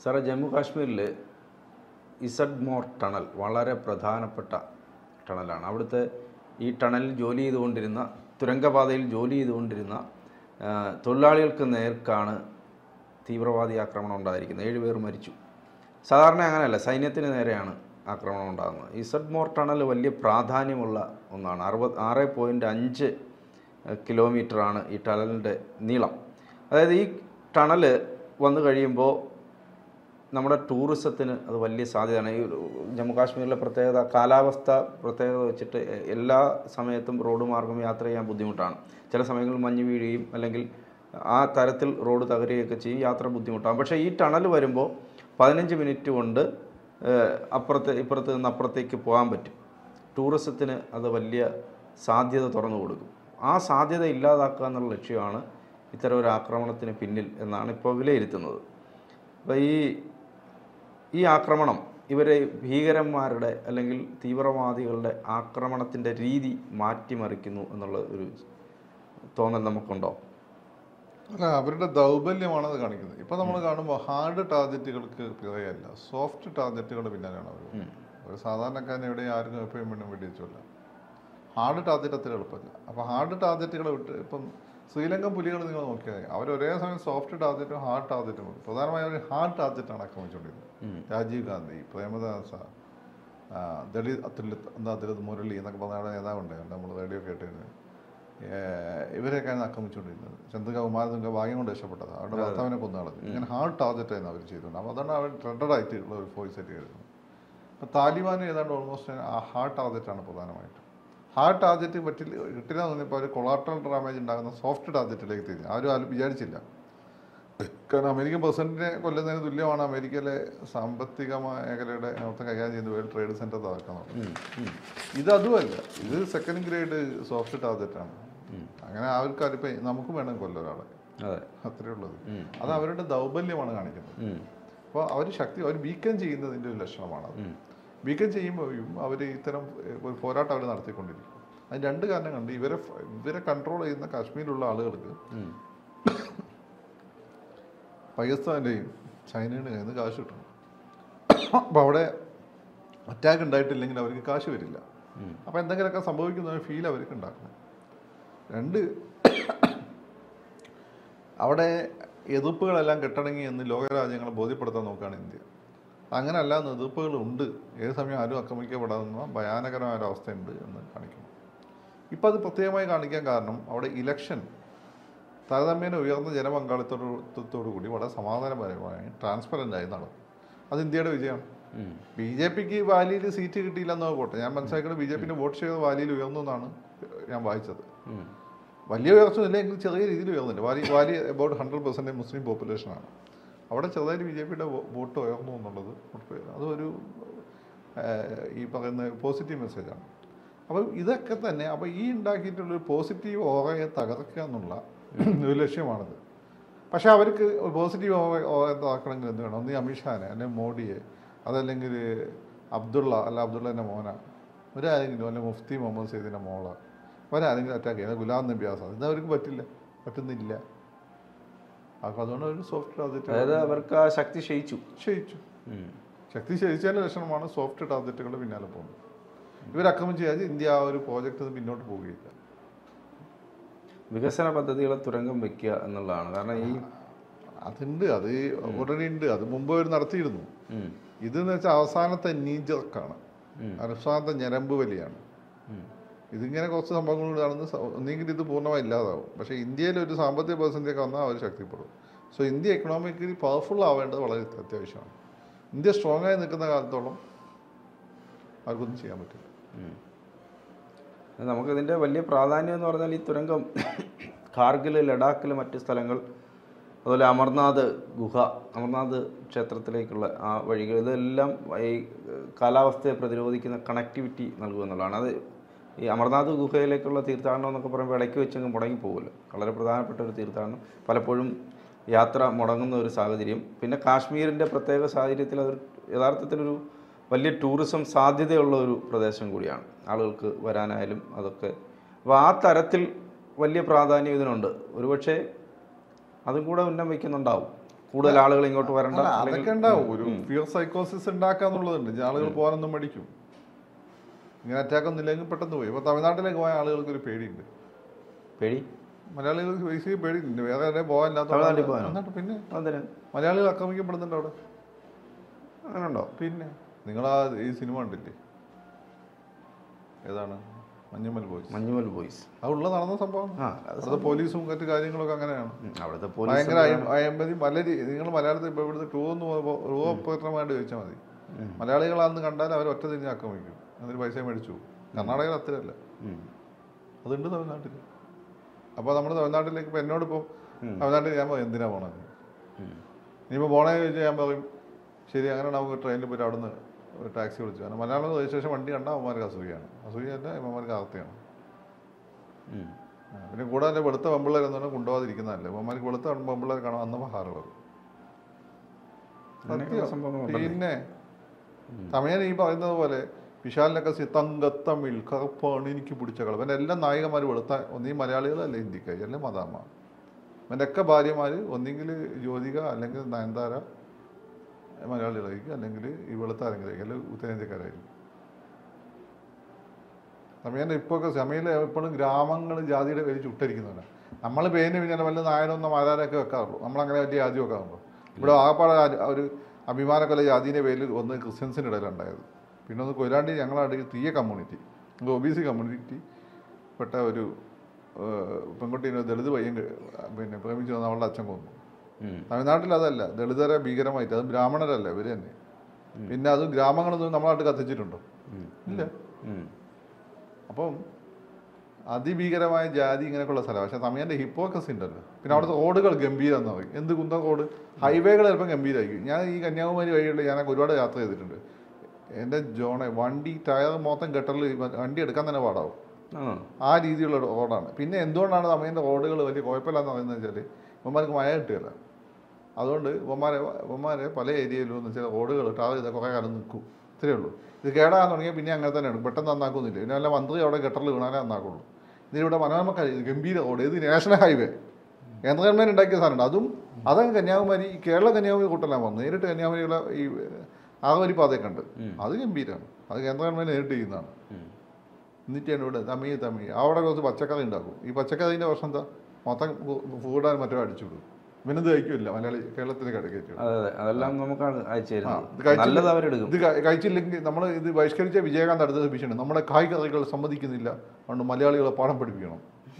സാറേ ജമ്മു കാശ്മീരിൽ Z more tunnel വളരെ പ്രധാനപ്പെട്ട ടണലാണ് അവിടുത്തെ ഈ ടണലിൽ ജോലി ചെയ്തുകൊണ്ടിരുന്ന തുരങ്കപാതയിൽ ജോലി ചെയ്തുകൊണ്ടിരുന്ന ആ, തൊഴിലാളികൾക്ക് നേർക്കാണ് തീവ്രവാദി ആക്രമണം ഉണ്ടായിരിക്കുന്നത് ഏഴുപേർ മരിച്ചു സാധാരണ അങ്ങനെയല്ല സൈന്യത്തിന് നേരെയാണ് ആക്രമണം ഉണ്ടാകുന്നത് ഇസഡ് മോർ ടണൽ വലിയ പ്രാധാന്യമുള്ള ഒന്നാണ് അറുപത് ആറ് പോയിൻറ്റ് അഞ്ച് കിലോമീറ്ററാണ് ഈ ടണലിൻ്റെ നീളം അതായത് ഈ ടണൽ വന്നു കഴിയുമ്പോൾ നമ്മുടെ ടൂറിസത്തിന് അത് വലിയ സാധ്യതയാണ് ഈ ഒരു ജമ്മു കാശ്മീരിലെ പ്രത്യേകത കാലാവസ്ഥ പ്രത്യേകത വെച്ചിട്ട് എ- എല്ലാ സമയത്തും റോഡ് മാർഗം യാത്ര ചെയ്യാൻ ബുദ്ധിമുട്ടാണ് ചില സമയങ്ങളിൽ മഞ്ഞ് വീഴുകയും അല്ലെങ്കിൽ ആ തരത്തിൽ റോഡ് തകരുകയൊക്കെ ചെയ്യും യാത്ര ബുദ്ധിമുട്ടാണ് പക്ഷേ ഈ ടണൽ വരുമ്പോൾ പതിനഞ്ച് മിനിറ്റ് കൊണ്ട് ഏഹ്, അപ്പുറത്ത് ഇപ്പുറത്ത് നിന്ന് അപ്പുറത്തേക്ക് പോകാൻ പറ്റും ടൂറിസത്തിന് അത് വലിയ സാധ്യത തുറന്നു കൊടുക്കും ആ സാധ്യത ഇല്ലാതാക്കുക എന്നുള്ള ലക്ഷ്യമാണ് ഇത്തരം ഒരു ആക്രമണത്തിന് പിന്നിൽ എന്നാണ് ഇപ്പോൾ വിലയിരുത്തുന്നത് അപ്പോൾ ഈ ഈ ആക്രമണം ഇവരെ ഭീകരന്മാരുടെ അല്ലെങ്കിൽ തീവ്രവാദികളുടെ ആക്രമണത്തിൻ്റെ രീതി മാറ്റിമറിക്കുന്നു എന്നുള്ള ഒരു തോന്നൽ നമുക്കുണ്ടോ അല്ല അവരുടെ ദൗർബല്യമാണ് അത് കാണിക്കുന്നത് ഇപ്പൊ നമ്മൾ കാണുമ്പോൾ ഹാർഡ് ടാർഗറ്റുകൾക്ക് പിറകെയല്ല സോഫ്റ്റ് ടാർഗറ്റുകൾ പിന്നാലെയാണ് അവർ ഒരു സാധാരണക്കാരൻ എവിടെ ആർക്കും എപ്പോഴും വേണം വെടിവെച്ചല്ല ഹാർഡ് ടാർഗറ്റ് അത്ര എളുപ്പമില്ല അപ്പോൾ ഹാർഡ് ടാർഗറ്റുകൾ വിട്ട് ഇപ്പം ശ്രീലങ്കൻ പുലികൾ നിങ്ങൾ നോക്കിയാൽ മതി അവർ ഒരേ സമയം സോഫ്റ്റ് ടാർഗറ്റും ഹാർഡ് ടാർഗറ്റും പ്രധാനമായും അവർ ഹാർഡ് ടാർഗറ്റാണ് ആക്രമിച്ചുകൊണ്ടിരുന്നത് രാജീവ് ഗാന്ധി പ്രേമദാസ ആ, ദളിത് അതുല്യ എന്താ ദളിത് മുരളി എന്നൊക്കെ പറഞ്ഞ അവിടെ നേതാവുണ്ട് നമ്മൾ റേഡിയോ കേട്ടിരുന്നത് ഇവരെയൊക്കെയാണ് ആക്രമിച്ചുകൊണ്ടിരുന്നത് ചന്ദ്രിക കുമാരതുങ്ക ഭാഗ്യം കൊണ്ട് രക്ഷപ്പെട്ടത് അവരുടെ ഭർത്താവിനെ കൊന്നു കളഞ്ഞു ഇങ്ങനെ ഹാർഡ് ടാർഗറ്റായിരുന്നു അവർ ചെയ്തുകൊണ്ട് അപ്പോൾ അതാണ് അവർ ട്രെഡഡ് ആയിട്ടുള്ള ഒരു ഫോഴ്സ് ആയിട്ട് കരുതുന്നത് അപ്പോൾ താലിബാൻ ഏതാണ്ട് ഓൾമോസ്റ്റ് ആ ഹാർഡ് ടാർഗറ്റാണ് പ്രധാനമായിട്ടും ഹാർഡ് ടാർഗറ്റ് പറ്റില്ല കിട്ടില്ല എന്ന് പറഞ്ഞപ്പോൾ അവർ കൊളാട്രൽ ഡാമേജ് ഉണ്ടാകുന്ന സോഫ്റ്റ് ടാർഗറ്റിലേക്ക് തിരിഞ്ഞു ആരും ആരും വിചാരിച്ചില്ല കാരണം അമേരിക്കൻ പ്രസിഡന്റിനെ കൊല്ലുന്നതിന് തുല്യമാണ് അമേരിക്കയിലെ സാമ്പത്തിക മേഖലയുടെ മൊത്തം കൈകാര്യം ചെയ്യുന്ന വേൾഡ് ട്രേഡ് സെന്റർ തകർക്കുന്നത് ഇത് അതുമല്ല ഇത് സെക്കൻഡ് ഗ്രേഡ് സോഫ്റ്റ് ടാർഗറ്റാണ് അങ്ങനെ അവർക്കാരിപ്പോൾ നമുക്ക് വേണം കൊല്ലം ഒരാളെ അതെ അത്രേ ഉള്ളത് അത് അവരുടെ ദൗർബല്യമാണ് കാണിക്കുന്നത് അപ്പോൾ അവർ ശക്തി അവർ വീക്കൻ ചെയ്യുന്നതിൻ്റെ ഒരു ലക്ഷണമാണ് അത് വീക്കൻ ചെയ്യുമ്പോഴും അവർ ഇത്തരം ഏഹ്, ഒരു പോരാട്ടം അവർ നടത്തിക്കൊണ്ടിരിക്കും അതിന് രണ്ട് കാരണം കണ്ട് ഇവരെ ഫ- ഇവരെ കൺട്രോൾ ചെയ്യുന്ന കാശ്മീരിലുള്ള ആളുകൾക്ക് പാകിസ്ഥാൻ്റെയും ചൈനയുടെയും കയ്യിൽ നിന്ന് കാശ് കിട്ടണം അപ്പോൾ അവിടെ അറ്റാക്ക് ഉണ്ടായിട്ടില്ലെങ്കിൽ അവർക്ക് കാശ് വരില്ല അപ്പോൾ എന്തെങ്കിലുമൊക്കെ സംഭവിക്കുന്ന ഫീൽ അവർക്ക് ഉണ്ടാക്കണം രണ്ട് അവിടെ എതിർപ്പുകളെല്ലാം കെട്ടടങ്ങി എന്ന് ലോകരാജ്യങ്ങളെ ബോധ്യപ്പെടുത്താൻ നോക്കുകയാണ് ഇന്ത്യ അങ്ങനെ അല്ലാന്ന് എതിർപ്പുകൾ ഉണ്ട് ഏത് സമയം ആരും ആക്രമിക്കപ്പെടാവുന്ന ഭയാനകരമായ ഒരു അവസ്ഥയുണ്ട് എന്ന് കാണിക്കണം ഇപ്പം അത് പ്രത്യേകമായി കാണിക്കാൻ കാരണം അവിടെ ഇലക്ഷൻ താരതമ്യേന ഉയർന്ന ജനപങ്കാളിത്തത്തോടു കൂടി വളരെ സമാധാനപരമായി ട്രാൻസ്പെറൻ്റ് ആയി നടന്നു അത് ഇന്ത്യയുടെ വിജയമാണ് ബി ജെ പിക്ക് വാലിയിൽ സീറ്റ് കിട്ടിയില്ല എന്നോ പോട്ടെ ഞാൻ മനസ്സിലാക്കുന്നത് ബി ജെ പിന്റെ വോട്ട് ഷെയർ വാലിയിൽ ഉയർന്നു എന്നാണ് ഞാൻ വായിച്ചത് വലിയ ഉയർച്ചയില്ല എങ്കിൽ ചെറിയ രീതിയിൽ ഉയർന്നില്ല valley valley about hundred percent Muslim പോപ്പുലേഷനാണ് അവിടെ ചെറുതായിട്ട് ബി ജെ പിയുടെ വോട്ട് ഉയർന്നു എന്നുള്ളത് ഒട്ടും- അതൊരു ഏഹ്, ഈ പറയുന്ന പോസിറ്റീവ് മെസ്സേജാണ് അപ്പോൾ ഇതൊക്കെ തന്നെ അപ്പോൾ ഈ ഉണ്ടാക്കിയിട്ടുള്ള പോസിറ്റീവ് ഓറയെ തകർക്കുക എന്നുള്ള ഒരു ലക്ഷ്യമാണിത് പക്ഷേ അവർക്ക് പോസിറ്റീവ് ഓറ ആക്കണമെങ്കിൽ എന്ത് വേണം ഒന്ന് അമിത്ഷാനെ അല്ലെങ്കിൽ മോഡിയെ അതല്ലെങ്കിൽ അബ്ദുള്ള അല്ല അബ്ദുള്ളൻ്റെ മോന ഒരാരെങ്കിലും അല്ലെങ്കിൽ മുഫ്തി മുഹമ്മദ് സൈദിൻ്റെ മോള ഒരാരെങ്കിലും അറ്റാക്ക് ചെയ്യുന്നത് ഗുലാം നബി ആസാദ് ഇത് അവർക്ക് പറ്റില്ല പറ്റുന്നില്ല അപ്പോൾ അതുകൊണ്ട് ഒരു സോഫ്റ്റ് ടാർഗറ്റ് അതായത് അവർക്ക് ആ ശക്തി ക്ഷയിച്ചു ക്ഷയിച്ചു ശക്തി ക്ഷയിച്ചതിൻ്റെ ലക്ഷണമാണ് സോഫ്റ്റ് ടാർഗറ്റുകളുടെ പിന്നാലെ പോകുന്നത് ഇവർ ആക്രമിച്ച് കഴിഞ്ഞാൽ ഇന്ത്യ ആ ഒരു പ്രോജക്റ്റ് പിന്നോട്ട് പോവുകയില്ല വികസന പദ്ധതികളെ തുരങ്കം വെക്കുക എന്നുള്ളതാണ് കാരണം ഈ അതുണ്ട് അത് ഉടനെ ഉണ്ട് അത് മുമ്പ് അവർ നടത്തിയിരുന്നു ഉം, ഇതെന്ന് വെച്ചാൽ അവസാനത്തെ നീജർക്കാണ് ഉം. അവസാനത്തെ ഞരമ്പ് വലിയാണ് ഉം. ഇതിങ്ങനെ കുറച്ച് സംഭവങ്ങൾ നടന്ന് സ- ഒന്നെങ്കിൽ ഇത് പൂർണ്ണമായി ഇല്ലാതാവും പക്ഷേ ഇന്ത്യയിൽ ഒരു സാമ്പത്തിക പ്രതിസന്ധിയൊക്കെ വന്നാൽ അവർ ശക്തിപ്പെടും സോ ഇന്ത്യ എക്കണോമിക്കലി പവർഫുൾ ആവേണ്ടത് വളരെ അത്യാവശ്യമാണ് ഇന്ത്യ സ്ട്രോങ് ആയി നിൽക്കുന്ന കാലത്തോളം അവർക്കൊന്നും ചെയ്യാൻ പറ്റില്ല നമുക്കിതിൻ്റെ വലിയ പ്രാധാന്യം എന്ന് പറഞ്ഞാൽ ഈ തുരങ്കം കാർഗിൽ ലഡാക്കിൽ മറ്റ് സ്ഥലങ്ങൾ അതുപോലെ അമർനാഥ് ഗുഹ അമർനാഥ് ക്ഷേത്രത്തിലേക്കുള്ള ആ വഴികൾ ഇതെല്ലാം ഈ കാലാവസ്ഥയെ പ്രതിരോധിക്കുന്ന കണക്ടിവിറ്റി നൽകുമെന്നുള്ളതാണ് അത് ഈ അമർനാഥ് ഗുഹയിലേക്കുള്ള തീർത്ഥാടനം എന്നൊക്കെ പറയുമ്പോൾ ഇടയ്ക്ക് വെച്ചങ്ങ് മുടങ്ങി പോകുമല്ലോ വളരെ പ്രധാനപ്പെട്ട ഒരു തീർത്ഥാടനം പലപ്പോഴും യാത്ര മുടങ്ങുന്ന ഒരു സാഹചര്യം പിന്നെ കാശ്മീരിൻ്റെ പ്രത്യേക സാഹചര്യത്തിൽ അതൊരു യഥാർത്ഥത്തിലൊരു വലിയ ടൂറിസം സാധ്യതയുള്ള ഒരു പ്രദേശം കൂടിയാണ് ആളുകൾക്ക് വരാനായാലും അതൊക്കെ അപ്പോൾ ആ തരത്തിൽ വലിയ പ്രാധാന്യം ഇതിനുണ്ട് ഒരുപക്ഷെ അതും കൂടെ ഉന്നം വയ്ക്കുന്നുണ്ടാവും കൂടുതൽ ആളുകൾ ഇങ്ങോട്ട് വരണ്ട അല്ല, അല്ലെങ്കിൽ- അതൊക്കെ ഉണ്ടാവും ഒരു ഫിയർ സൈക്കോസിസ് ഉണ്ടാക്കാന്നുള്ളതുണ്ട് ആളുകൾ പോകാനൊന്നും മടിക്കും ഇങ്ങനെ അറ്റാക്ക് ഒന്നും ഇല്ലെങ്കിൽ പെട്ടെന്ന് പോയി ഇപ്പൊ തമിഴ്നാട്ടിലേക്ക് പോയ ആളുകൾക്ക് ഒരു പേടിയുണ്ട് പേടി മലയാളികൾക്ക് ബേസിക്കലി പേടിയുണ്ട് വേറെ എവിടെയും പോകാനില്ലാത്ത തമിഴ്നാട്ടിൽ പോകാനോ? എന്നിട്ട് പിന്നെ അതിന് മലയാളികൾ ആക്രമിക്കപ്പെടുന്നുണ്ട് അവിടെ അങ്ങനെ ഉണ്ടോ പിന്നെ നിങ്ങളാ ഈ സിനിമ കണ്ടില്ലേ ഏതാണ് മഞ്ഞമ്മൽ ബോയ്സ് മഞ്ഞുമൽ ബോയ്സ് അത് ഉള്ള നടന്ന സംഭവം ആ അത് അവിടുത്തെ പോലീസും മറ്റു കാര്യങ്ങളൊക്കെ അങ്ങനെയാണ് ഉം, അവിടുത്തെ പോലീസ് ഭയങ്കര അയം- അയമ്പതി പല നിങ്ങൾ മലയാളത്തിൽ ഇപ്പോൾ ഇവിടുത്തെ ടൂ എന്ന് രൂപപത്രമായിട്ട് ചോദിച്ചാൽ മതി മലയാളികളാന്ന് കണ്ടാൽ അവർ ഒറ്റ തിരിഞ്ഞ് ആക്രമിക്കും എന്നിട്ട് പൈസ മേടിച്ചു പോകും. കർണാടകയിൽ അത്രയല്ല ഉം. അതുണ്ട് തമിഴ്നാട്ടിൽ അപ്പോൾ നമ്മുടെ തമിഴ്നാട്ടിലേക്ക് ഇപ്പോൾ എന്നോടിപ്പോൾ തമിഴ്നാട്ടിൽ ഞാൻ പറയും എന്തിനാ പോണത് ഉം. ഇനിയിപ്പോൾ പോണേ ചോദിച്ചാൽ ഞാൻ പറയും ശരി അങ്ങനെ നമുക്ക് ട്രെയിനിൽ പോയിട്ട് അവിടുന്ന് ഒരു ടാക്സി വിളിച്ചു കാരണം മലയാളം രജിസ്ട്രേഷൻ വണ്ടി കണ്ടാൽ അവന്മാർക്ക് അസൂയാണ് അസൂയല്ല ഇവന്മാർക്ക് ആർത്തിയാണ് ഉം. ആ, പിന്നെ കൂടാതെ വെളുത്ത പെമ്പിള്ളേർ എന്ന് പറഞ്ഞാൽ കൊണ്ടുപോകാതിരിക്കുന്നതല്ല ഇവന്മാർക്ക് വെളുത്ത പെമ്പിള്ളേർ കാണാൻ അന്നപ്പോൾ ഹാറുള്ളത് അങ്ങനെയൊക്കെയുള്ള സംഭവങ്ങളുണ്ടല്ലേ? പിന്നെ തമിഴൻ ഈ പറയുന്നത് പോലെ വിശാലിനൊക്കെ സി- തങ്കത്തമിഴ് കറുപ്പാണ് എനിക്ക് പിടിച്ച കളവ് എൻ്റെ എല്ലാ നായികമാർ വെളുത്ത ഒന്നീ മലയാളികൾ അല്ലെ ഹിന്ദിക്കാർ അല്ലെ മദാമ്മ എൻ്റെ ഒക്കെ ഭാര്യമാർ ഒന്നെങ്കിൽ ജ്യോതിക അല്ലെങ്കിൽ നയൻതാര മലയാളികളായിരിക്കും അല്ലെങ്കിൽ ഈ വെളുത്ത ആരെങ്കിലും അല്ലെങ്കിൽ ഉത്തരേന്ത്യക്കാരായിരിക്കും തമിഴൻ്റെ ഇപ്പോൾ സമയത്ത് എപ്പോഴും ഗ്രാമങ്ങൾ ജാതിയുടെ പേര് ചുട്ടരിക്കുന്നവരാണ് നമ്മൾ പേരിന് പിന്നെ വല്ല നായനൊന്നും മാരാരൊക്കെ വെക്കാറുള്ളൂ നമ്മളങ്ങനെ വലിയ ജാതി വെക്കാറുള്ളൂ ഇവിടെ ആകപ്പാടെ ആ- ഒരു അഭിമാനക്കൊല ജാതിൻ്റെ പേരിൽ ഒന്ന് ക്രിസ്ത്യൻസിൻ്റെ ഇടയിലുണ്ടായത് പിന്നെ ഒന്ന് കൊയിലാണ്ടി ഞങ്ങളുടെ Thiyya community O B C community പെട്ട ഒരു ഏഹ്, പെൺകുട്ടീനെ ദളിത് പയ്യൻ ക- പിന്നെ പ്രേമിച്ചു വന്ന അവളുടെ അച്ഛൻ കൊന്നു ഉം. തമിഴ്നാട്ടിൽ അതല്ല ദളിതരെ ഭീകരമായിട്ട് അത് ബ്രാഹ്മണരല്ല ഇവർ തന്നെ പിന്നെ അത് ഗ്രാമങ്ങളൊന്നും നമ്മുടെ നാട്ടിൽ കത്തിച്ചിട്ടുണ്ടോ ഇല്ല ഉം. അപ്പം അതിഭീകരമായ ജാതി ഇങ്ങനെയൊക്കെയുള്ള സ്ഥലമാണ് പക്ഷെ തമിഴിൻ്റെ ഹിപ്പോക്രസി ഉണ്ടല്ലോ പിന്നെ അവിടുത്തെ റോഡുകൾ ഗംഭീരം എന്ന് പറയും എന്ത് കുന്തം റോഡ് ഹൈവേകൾ ചിലപ്പം ഗംഭീരമായിരിക്കും ഞാൻ ഈ കന്യാകുമാരി വഴിയുള്ള ഞാനൊക്കെ ഒരുപാട് യാത്ര ചെയ്തിട്ടുണ്ട് എൻ്റെ ജോണെ വണ്ടി ടയർ മൊത്തം ഗട്ടറിൽ വണ്ടി എടുക്കാൻ തന്നെ പാടാവും ആ ആ രീതിയിലുള്ള റോഡാണ് പിന്നെ എന്തുകൊണ്ടാണ് തമിഴിൻ്റെ റോഡുകൾ വലിയ കുഴപ്പമില്ലാന്ന് പറയുന്നത് വെച്ചാൽ ഇവന്മാർക്ക് മഴ കിട്ടുകയില്ല അതുകൊണ്ട് ഇവന്മാരെ ഇവന്മാരെ പല ഏരിയയിലും എന്ന് വെച്ചാൽ റോഡുകൾ ടാർ ചെയ്താൽ കുറേ കാലം നിൽക്കും ഇത്രയേ ഉള്ളൂ ഇത് കേടാകാൻ തുടങ്ങിയാൽ പിന്നെ അങ്ങനെ തന്നെയാണ് പെട്ടെന്ന് നന്നാക്കുന്നില്ല പിന്നെ വല്ല മന്ത്രി അവിടെ ഗട്ടറിൽ വീണാലേ നന്നാക്കുള്ളൂ ഇതിവിടെ മനോരമ കഴി- ഗംഭീര റോഡ് ഇത് നാഷണൽ ഹൈവേ കേന്ദ്ര ഗവൺമെൻറ് ഉണ്ടാക്കിയ സാധനമുണ്ട് അതും അതങ്ങ് കന്യാകുമാരി ഈ കേരള കന്യാകുമാരി കൂട്ടലാൻ വന്നു നേരിട്ട് കന്യാകുമാരിയുള്ള ഈ ആറുവരി പാതയൊക്കെ ഉണ്ട് അത് ഗംഭീരമാണ് അത് കേന്ദ്ര ഗവൺമെൻറ് നേരിട്ട് ചെയ്യുന്നതാണ് ഉം. എന്നിട്ടാണ് ഇവിടെ തമിഴ് തമിഴ് അവിടെ കുറച്ച് പച്ചക്കറി ഉണ്ടാക്കും ഈ പച്ചക്കറീൻ്റെ പ്രശ്നം എന്താ മൊത്തം ഫുഡാൻ മറ്റോ അടിച്ചു വിടും ഇവനത് കഴിക്കില്ല മലയാളി കേരളത്തിലേക്ക് കയറ്റി അതെ അതെ അതെല്ലാം നമുക്കാണ് അയച്ചു ഇത് തരുന്നത് കഴിച്ചില്ല- നല്ലത് അവരെടുക്കും ഇത് ക- കഴിച്ചില്ലെങ്കിൽ നമ്മൾ ഇത് ബഹിഷ്കരിച്ച വിജയകാന്ത് അടുത്ത ഭീഷണി നമ്മുടെ കായ്കറികൾ സമ്മതിക്കുന്നില്ല അതുകൊണ്ട് മലയാളികളെ പാഠം പഠിപ്പിക്കണം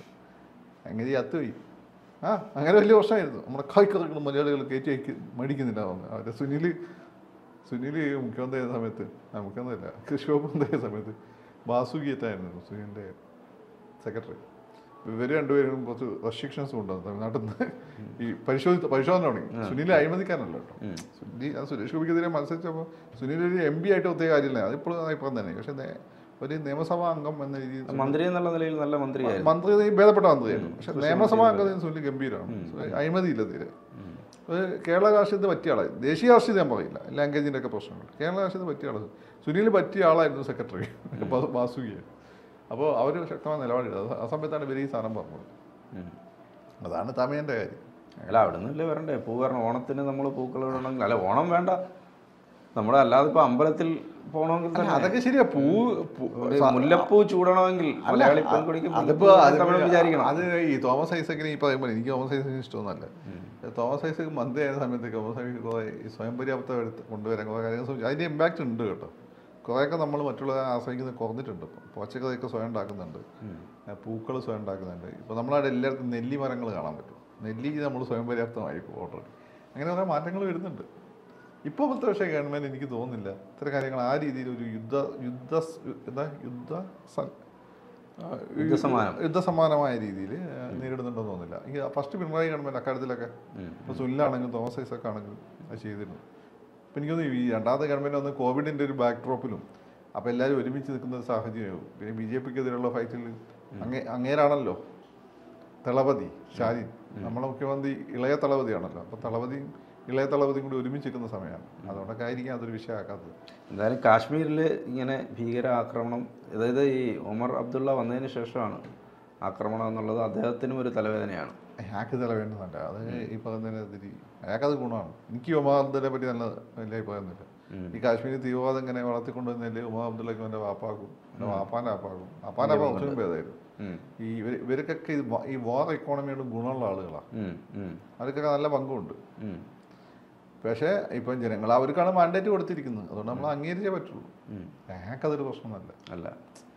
അങ്ങനെ അത്തുപോയി ആ അങ്ങനെ വലിയ പ്രശ്നമായിരുന്നു നമ്മുടെ കായ്കറികൾ മലയാളികൾ കയറ്റി അയക്ക് മേടിക്കുന്നില്ല എന്ന് അവരെ സുനിൽ സുനിൽ മുഖ്യമന്ത്രി ആയ സമയത്ത് ആ മുഖ്യമന്ത്രിയല്ല കൃഷി വകുപ്പ് മന്ത്രി ആയ സമയത്ത് വാസുകിയത്തായിരുന്നു സുനിലിൻ്റെ സെക്രട്ടറി ഇവർ രണ്ടുപേരും കുറച്ച് റെസ്ട്രിക്ഷൻസ് കൊണ്ടുവന്നു തമിഴ്നാട്ടിൽ നിന്ന് ഈ പരിശോധി പരിശോധന തുടങ്ങി സുനിൽ അഴിമതിക്കാനല്ല കേട്ടോ ഉം. സുനിൽ ആ സുരേഷ് ഗോപിക്കെതിരെ മത്സരിച്ചപ്പോൾ സുനിൽ ഒരു എം പി ആയിട്ട് ഒത്തിരി കാര്യമില്ല അതിപ്പോഴും ഇപ്പം തന്നെ പക്ഷെ നേ- ഒരു നിയമസഭാ അംഗം എന്ന രീതിയിൽ മന്ത്രി എന്നുള്ള നിലയിൽ നല്ല മന്ത്രിയായിരുന്നു മന്ത്രി ഭേദപ്പെട്ട മന്ത്രിയായിരുന്നു പക്ഷെ നിയമസഭാ അംഗത്തിന് സുനിൽ ഗംഭീരമാണ് അഴിമതിയില്ല തീരെ ഒരു കേരള രാഷ്ട്രീയത്തിന് പറ്റിയ ആളായി ദേശീയ രാഷ്ട്രീയത്തെ ഞാൻ പറയില്ല ലാംഗ്വേജിൻ്റെ ഒക്കെ പ്രശ്നങ്ങൾ കേരള രാഷ്ട്രീയത്തിന് പറ്റിയ ആളാണ് സുനിൽ പറ്റിയ ആളായിരുന്നു സെക്രട്ടറി വാസുകിയ അപ്പോൾ അവർ ശക്തമായ നിലപാടെടുത്തത് ആ സമയത്താണ് ഇവർ ഈ സാധനം പറഞ്ഞത് ഉം. അതാണ് തമിഴിൻ്റെ കാര്യം അല്ല അവിടെ നിന്നല്ലേ വരണ്ടേ പൂ കാരണം ഓണത്തിന് നമ്മൾ പൂക്കൾ ഇടണമെങ്കിൽ അല്ല ഓണം വേണ്ട നമ്മുടെ അല്ലാതെ ഇപ്പൊ അമ്പലത്തിൽ പോകണമെങ്കിൽ അല്ല, തന്നെ അതൊക്കെ ശരിയാ പൂ പൂ- ഒരു മുല്ലപ്പൂ ചൂടണമെങ്കിൽ മലയാളി പെൺകുടിക്ക് അതിപ്പോ മുല്ലപ്പൂ അത് തമിഴ് വിചാരിക്കണം അത് ഈ തോമസ് ഐസക്കിന് ഈ പറയുമ്പോൾ എനിക്ക് തോമസ് ഐസക്കിന് ഇഷ്ടമൊന്നുമല്ല തോമസ് ഐസക് മന്ത്രി ആയ സമയത്ത് തോമസ് ഐസക് കുറേ ഈ സ്വയം പര്യാപ്തം എടുത്ത് കൊണ്ടുവരാൻ കുറേ കാര്യങ്ങൾ ശ്രമിച്ചു അതിൻ്റെ ഇമ്പാക്റ്റ് ഉണ്ട് കേട്ടോ കുറേയൊക്കെ നമ്മൾ മറ്റുള്ളവരെ ആശ്രയിക്കുന്നത് കുറഞ്ഞിട്ടുണ്ട് ഇപ്പം പച്ചക്കറിയൊക്കെ സ്വയം ഉണ്ടാക്കുന്നുണ്ട് പൂക്കൾ സ്വയം ഉണ്ടാക്കുന്നുണ്ട് ഇപ്പോൾ നമ്മളവിടെ എല്ലായിടത്തും നെല്ലി മരങ്ങൾ കാണാൻ പറ്റും നെല്ലി നമ്മൾ സ്വയം പര്യാപ്തമായി ഓർഡർ അങ്ങനെ കുറേ മാറ്റങ്ങൾ വരുന്നുണ്ട് ഇപ്പോൾ ഇപ്പോഴത്തെ പക്ഷേ ഗവൺമെൻറ് എനിക്ക് തോന്നുന്നില്ല ഇത്തരം കാര്യങ്ങൾ ആ രീതിയിൽ ഒരു യുദ്ധ യുദ്ധ എന്താ യുദ്ധ സ- ആ, യുദ്ധസമാനം. യുദ്ധസമാനമായ രീതിയിൽ നേരിടുന്നുണ്ടെന്ന് തോന്നുന്നില്ല ഈ ഫസ്റ്റ് പിണറായി ഗവൺമെൻറ് അക്കാര്യത്തിലൊക്കെ ഉം. ഇപ്പോൾ സുനിലാണെങ്കിലും തോമസ് ഐസക് ആണെങ്കിലും അത് ചെയ്തിരുന്നു അപ്പം എനിക്ക് തോന്നുന്നു ഈ രണ്ടാമത്തെ ഗവൺമെൻറ് വന്ന് കോവിഡിൻ്റെ ഒരു ബാക്ക് ഡ്രോപ്പിലും അപ്പോൾ എല്ലാവരും ഒരുമിച്ച് നിൽക്കുന്ന ഒരു സാഹചര്യമാവും പിന്നെ ബി ജെ പിക്കെതിരെയുള്ള ഫൈറ്റിൽ അങ്ങേ അങ്ങേരാണല്ലോ തളപതി ഷാജിൻ നമ്മളെ മുഖ്യമന്ത്രി ഇളയ തളപതിയാണല്ലോ അപ്പോൾ തളപതിയും ഇളയ തളപതിയും കൂടി ഒരുമിച്ചിരിക്കുന്ന സമയമാണ് അതുകൊണ്ടൊക്കെ ആയിരിക്കും അതൊരു വിഷയമാക്കാത്തത് എന്തായാലും കാശ്മീരിൽ ഇങ്ങനെ ഭീകര ആക്രമണം അതായത് ഈ ഒമർ അബ്ദുള്ള വന്നതിന് ശേഷമാണ് ആക്രമണം എന്നുള്ളത് അദ്ദേഹത്തിനും ഒരു തലവേദനയാണ് അയാൾക്ക് ചില വേണ്ടുന്നല്ല അത് ഈ പറയുന്നതിനെതിരി അയാൾക്കത് ഗുണമാണ് എനിക്ക് ഉമാ അബ്ദുല്ലെ പറ്റി നല്ല വലിയ അഭിപ്രായമൊന്നുമില്ല ഈ കാശ്മീരി തീവ്രവാദം ഇങ്ങനെ വളർത്തിക്കൊണ്ടുവന്നതിൽ ഉമാ അബ്ദുല്ലക്ക് എൻ്റെ വാപ്പാക്കും എൻ്റെ വാപ്പാൻ്റെ വാപ്പാക്കും വാപ്പാൻ്റെ വാപ്പ കുറച്ചും ഭേദമായിരുന്നു ഉം. ഈ ഇവർ ഇവർക്കൊക്കെ ഇത് വ- ഈ വാർ എക്കോണമിയോട് ഗുണമുള്ള ആളുകളാണ് ഉം, ഉം, അവർക്കൊക്കെ നല്ല പങ്കുണ്ട് ഉം, പക്ഷേ ഇപ്പം ജനങ്ങൾ അവർക്കാണ് മാൻഡേറ്റ് കൊടുത്തിരിക്കുന്നത് അതുകൊണ്ട് നമ്മൾ അംഗീകരിച്ചേ പറ്റുള്ളൂ ഉം. ഞങ്ങൾക്കതൊരു പ്രശ്നമല്ല അല്ല